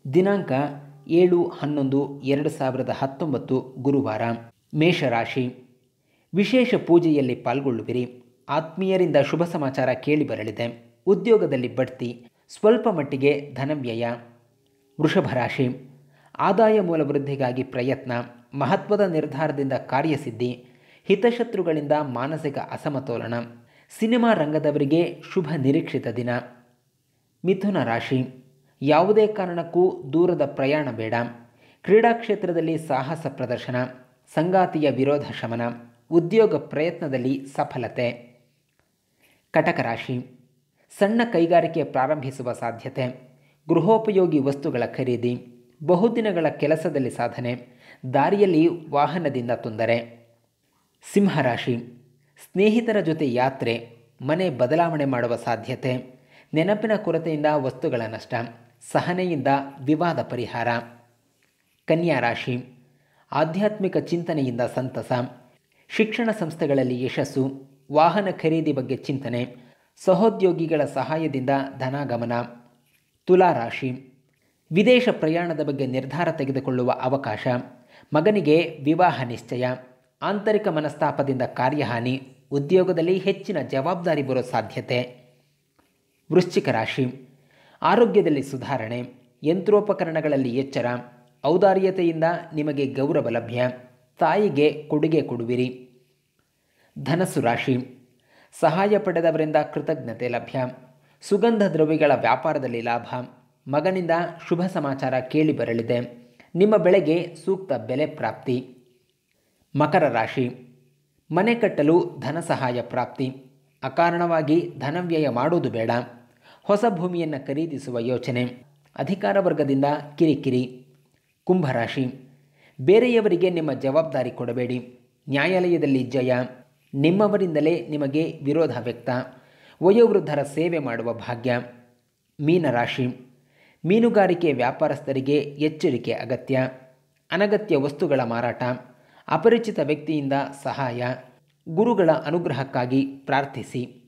ದಿನಾಂಕ ಏಳು ಹನ್ನೊಂದು ಎರಡು ಸಾವಿರದ ಹತ್ತೊಂಬತ್ತು ಗುರುವಾರ ಮೇಷರಾಶಿ ವಿಶೇಷ ಪೂಜೆಯಲ್ಲಿ ಪಾಲ್ಗೊಳ್ಳುವಿರಿ ಆತ್ಮೀಯರಿಂದ ಶುಭ ಸಮಾಚಾರ ಕೇಳಿ ಬರಲಿದೆ ಉದ್ಯೋಗದಲ್ಲಿ ಬಡ್ತಿ ಸ್ವಲ್ಪ ಮಟ್ಟಿಗೆ ಧನವ್ಯಯ ವೃಷಭ ರಾಶಿ ಆದಾಯ ಮೂಲ ವೃದ್ಧಿಗಾಗಿ ಪ್ರಯತ್ನ ಮಹತ್ವದ ನಿರ್ಧಾರದಿಂದ ಕಾರ್ಯಸಿದ್ಧಿ ಹಿತಶತ್ರುಗಳಿಂದ ಮಾನಸಿಕ ಅಸಮತೋಲನ ಸಿನಿಮಾ ರಂಗದವರಿಗೆ ಶುಭ ನಿರೀಕ್ಷಿತ ದಿನ ಮಿಥುನ ರಾಶಿ ಯಾವುದೇ ಕಾರಣಕ್ಕೂ ದೂರದ ಪ್ರಯಾಣ ಬೇಡ ಕ್ರೀಡಾ ಕ್ಷೇತ್ರದಲ್ಲಿ ಸಾಹಸ ಪ್ರದರ್ಶನ ಸಂಗಾತಿಯ ವಿರೋಧ ಶಮನ ಉದ್ಯೋಗ ಪ್ರಯತ್ನದಲ್ಲಿ ಸಫಲತೆ ಕಟಕ ರಾಶಿ ಸಣ್ಣ ಕೈಗಾರಿಕೆ ಪ್ರಾರಂಭಿಸುವ ಸಾಧ್ಯತೆ ಗೃಹೋಪಯೋಗಿ ವಸ್ತುಗಳ ಖರೀದಿ ಬಹುದಿನಗಳ ಕೆಲಸದಲ್ಲಿ ಸಾಧನೆ ದಾರಿಯಲ್ಲಿ ವಾಹನದಿಂದ ತೊಂದರೆ ಸಿಂಹರಾಶಿ ಸ್ನೇಹಿತರ ಜೊತೆ ಯಾತ್ರೆ ಮನೆ ಬದಲಾವಣೆ ಮಾಡುವ ಸಾಧ್ಯತೆ ನೆನಪಿನ ಕೊರತೆಯಿಂದ ವಸ್ತುಗಳ ನಷ್ಟ ಸಹನೆಯಿಂದ ವಿವಾದ ಪರಿಹಾರ ಕನ್ಯಾ ರಾಶಿ ಆಧ್ಯಾತ್ಮಿಕ ಚಿಂತನೆಯಿಂದ ಸಂತಸ ಶಿಕ್ಷಣ ಸಂಸ್ಥೆಗಳಲ್ಲಿ ಯಶಸ್ಸು ವಾಹನ ಖರೀದಿ ಬಗ್ಗೆ ಚಿಂತನೆ ಸಹೋದ್ಯೋಗಿಗಳ ಸಹಾಯದಿಂದ ಧನಾಗಮನ ತುಲಾ ರಾಶಿ ವಿದೇಶ ಪ್ರಯಾಣದ ಬಗ್ಗೆ ನಿರ್ಧಾರ ತೆಗೆದುಕೊಳ್ಳುವ ಅವಕಾಶ ಮಗನಿಗೆ ವಿವಾಹ ನಿಶ್ಚಯ ಆಂತರಿಕ ಮನಸ್ತಾಪದಿಂದ ಕಾರ್ಯಹಾನಿ ಉದ್ಯೋಗದಲ್ಲಿ ಹೆಚ್ಚಿನ ಜವಾಬ್ದಾರಿ ಬರೋ ಸಾಧ್ಯತೆ ವೃಶ್ಚಿಕ ರಾಶಿ ಆರೋಗ್ಯದಲ್ಲಿ ಸುಧಾರಣೆ ಯಂತ್ರೋಪಕರಣಗಳಲ್ಲಿ ಎಚ್ಚರ ಔದಾರ್ಯತೆಯಿಂದ ನಿಮಗೆ ಗೌರವ ಲಭ್ಯ ತಾಯಿಗೆ ಕೊಡುಗೆ ಕೊಡುವಿರಿ ಧನಸ್ಸು ರಾಶಿ ಸಹಾಯ ಪಡೆದವರಿಂದ ಕೃತಜ್ಞತೆ ಲಭ್ಯ ಸುಗಂಧ ದ್ರವ್ಯಗಳ ವ್ಯಾಪಾರದಲ್ಲಿ ಲಾಭ ಮಗನಿಂದ ಶುಭ ಸಮಾಚಾರ ಕೇಳಿ ಬರಲಿದೆ ನಿಮ್ಮ ಬೆಳೆಗೆ ಸೂಕ್ತ ಬೆಲೆ ಪ್ರಾಪ್ತಿ ಮಕರ ರಾಶಿ ಮನೆ ಕಟ್ಟಲು ಧನ ಸಹಾಯ ಪ್ರಾಪ್ತಿ ಅಕಾರಣವಾಗಿ ಧನವ್ಯಯ ಮಾಡುವುದು ಬೇಡ ಹೊಸ ಭೂಮಿಯನ್ನು ಖರೀದಿಸುವ ಯೋಚನೆ ಅಧಿಕಾರ ವರ್ಗದಿಂದ ಕಿರಿಕಿರಿ ಕುಂಭರಾಶಿ ಬೇರೆಯವರಿಗೆ ನಿಮ್ಮ ಜವಾಬ್ದಾರಿ ಕೊಡಬೇಡಿ ನ್ಯಾಯಾಲಯದಲ್ಲಿ ಜಯ ನಿಮ್ಮವರಿಂದಲೇ ನಿಮಗೆ ವಿರೋಧ ವ್ಯಕ್ತ ವಯೋವೃದ್ಧರ ಸೇವೆ ಮಾಡುವ ಭಾಗ್ಯ ಮೀನರಾಶಿ ಮೀನುಗಾರಿಕೆ ವ್ಯಾಪಾರಸ್ಥರಿಗೆ ಎಚ್ಚರಿಕೆ ಅಗತ್ಯ ಅನಗತ್ಯ ವಸ್ತುಗಳ ಮಾರಾಟ ಅಪರಿಚಿತ ವ್ಯಕ್ತಿಯಿಂದ ಸಹಾಯ ಗುರುಗಳ ಅನುಗ್ರಹಕ್ಕಾಗಿ ಪ್ರಾರ್ಥಿಸಿ